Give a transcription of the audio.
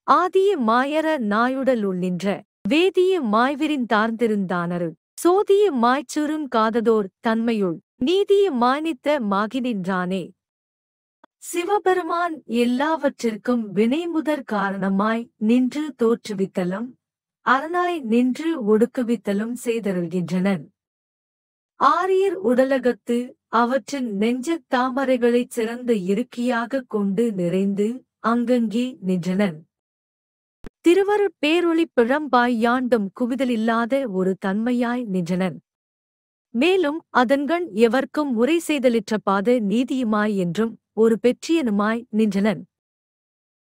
ஆதிய மாயர நாயுடலுள் நின்ற வேதிய மாய்விரின் தார்ந்திருந்தானரு சோதிய மாய்ச்சுரும் காததோர் தன்மையுள் நீதிய மாய்நித்த மாகினின்றானே சிவபெருமான் எல்லாவற்றிற்கும் வினைமுதற் காரணமாய் நின்று தோற்றுவித்தலும் அரணாய் நின்று ஒடுக்குவித்தலும் செய்தருள்கின்றனர் ஆரியர் உடலகத்து அவற்றின் நெஞ்சத் தாமரைகளைச் சிறந்த இறுக்கியாகக் கொண்டு நிறைந்து அங்கங்கே நின்றனர் திருவருட் பேரொளி பிழம்பாய் யாண்டும் குவிதலில்லாத ஒரு தன்மையாய் நின்றனர் மேலும் அதன்கண் எவர்க்கும் உரை செய்தலிற்ற பாத நீதியுமாய் என்றும் ஒரு பெற்றியனுமாய் நின்றனர்